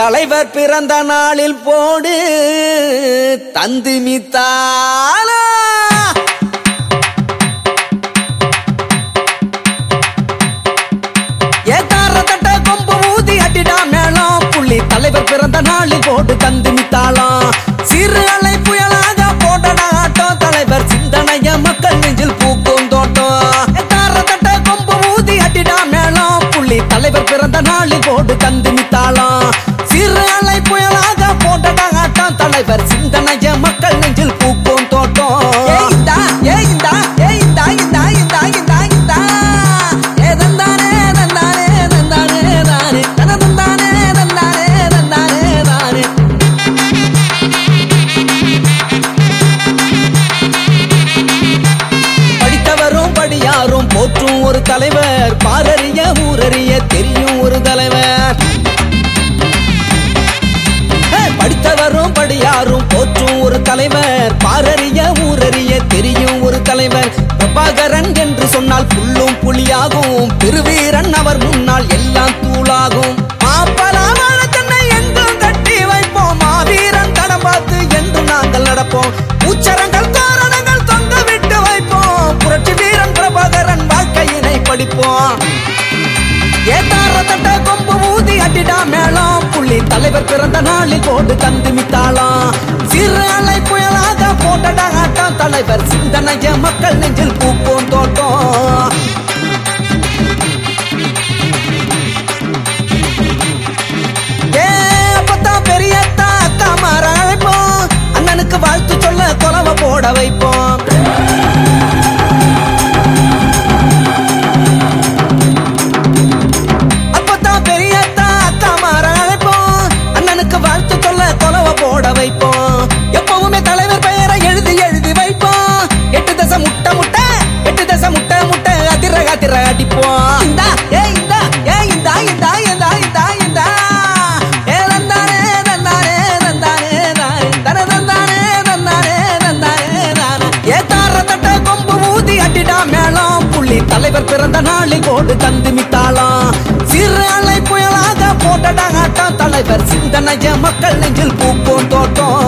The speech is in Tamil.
தலைவர் பிறந்த நாளில் போடு தந்து மித்தாலா ஏத்தார தட்ட கொம்பு ஊதி அடிடா மேளம் புள்ளி தலைவர் பிறந்த நாளில் போட்டு தந்து மித்தாளாம் சிறு அலை புயலாக போட்டடா ஆட்டம் தலைவர் சிந்தனைய மக்கள் நெஞ்சில் பூக்கும் தோட்டம் ஏத்தார தட்ட கொம்பு ஊதி அடிடா மேளம் புள்ளி தலைவர் பிறந்த நாளில் போட்டு தந்து மித்தாளாம் சிறு அலை புயலாக போட்டடா ஆட்டம் தலைவர் சிந்தனைய மக்கள் நெஞ்சில் பூக்கும் தோட்டம் ஏய் இந்தா ஏய் இந்தா ஏய் இந்தா இந்தா இந்தா இந்தா இந்தா ஏ தந்தானே தந்தானே தந்தானே தானே தன தந்தானே தந்தானே தந்தானே தானே படித்தவரும் படியாரும் போற்றும் ஒரு தலைவர் பாரறிய ஊரறிய தெரியும் ஒரு தலைவர் ஹே, படித்தவரும் படியாரும் போற்றும் ஒரு தலைவர் பாரறிய ஊரறிய தெரியும் ஒரு தலைவர் பிரபாகரன் என்று சொன்னால் புல்லும் புலியாகும் பெருவீரன் அவர் முன்னால் எல்லாம் தூளாகும் மாப்பலாமான தன்னை எங்கும் கட்டி வைப்போம் மாவீரன் தடம் பார்த்து என்றும் நாங்கள் நடப்போம் உச்சரங்கள் தோரணங்கள் தொங்க விட்டு வைப்போம் புரட்சி வீரன் பிரபாகரன் வாழ்க்கையினை படிப்போம் ஏத்தார தட்ட கொம்பு ஊதி அடிடா மேளம் புள்ளி தலைவர் பிறந்த நாளில் போட்டு தந்து மித்தாளாம் சிறு அலை புயலாக போட்டடா ஆட்டம் தலைவர் சிந்தனைய மக்கள் நெஞ்சில் பூப்போம் தோட்டம் ஏ அப்பத்தான் பெரியத்தா அக்கா மாற அழைப்போம் அண்ணனுக்கு வாழ்த்து சொல்ல கொலவை போட வைப்போம் அப்பத்தான் பெரியத்தா அக்கா மாற அழைப்போம் அண்ணனுக்கு வாழ்த்து சொல்ல கொலவை போட வைப்போம் எப்பவுமே தலைவர் பெயரை எழுதி எழுதி வைப்போம் எட்டு தசை முட்டை முட்டை எட்டு தசை முட்டை முட்டை அதிர அதிர அடிப்போம் இந்தா ஏ இந்தா ஏ இந்தா இந்தா இந்தா இந்தா இந்தா ஏ தந்தானே தந்தானே தந்தானே நானே தன தந்தானே தந்தானே தந்தானே நானே ஏ தார தட்ட கொம்பு ஊதி அடிடா மேளம் புள்ளி தலைவர் பிறந்த நாளில் போடு தந்து மித்தாளாம் சிறு அலை புயலாக போட்டடா ஆட்டம் தலைவர் சிந்தனைய மக்கள் நெஞ்சில் பூப்போம் தோட்டம்